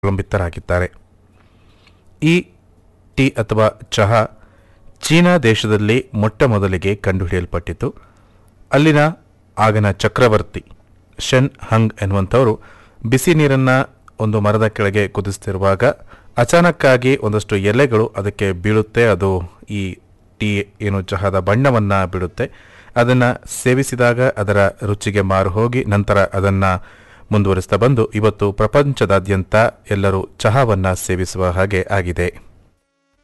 ಅವಲಂಬಿತರಾಗಿದ್ದಾರೆ ಈ ಟೀ ಅಥವಾ ಚಹಾ ಚೀನಾ ದೇಶದಲ್ಲಿ ಮೊಟ್ಟ ಮೊದಲಿಗೆ ಕಂಡುಹಿಡಿಯಲ್ಪಟ್ಟಿತು ಅಲ್ಲಿನ ಆಗಿನ ಚಕ್ರವರ್ತಿ ಶೆನ್ ಹಂಗ್ ಎನ್ನುವಂಥವರು ಬಿಸಿ ನೀರನ್ನು ಒಂದು ಮರದ ಕೆಳಗೆ ಕುದಿಸ್ತಿರುವಾಗ ಅಚಾನಕ್ಕಾಗಿ ಒಂದಷ್ಟು ಎಲೆಗಳು ಅದಕ್ಕೆ ಬೀಳುತ್ತೆ ಅದು ಈ ಟೀ ಏನು ಚಹಾದ ಬಣ್ಣವನ್ನು ಬಿಡುತ್ತೆ ಅದನ್ನು ಸೇವಿಸಿದಾಗ ಅದರ ರುಚಿಗೆ ಮಾರು ಹೋಗಿ ನಂತರ ಅದನ್ನು ಮುಂದುವರಿಸ್ತಾ ಬಂದು ಇವತ್ತು ಪ್ರಪಂಚದಾದ್ಯಂತ ಎಲ್ಲರೂ ಚಹಾವನ್ನು ಸೇವಿಸುವ ಹಾಗೆ ಆಗಿದೆ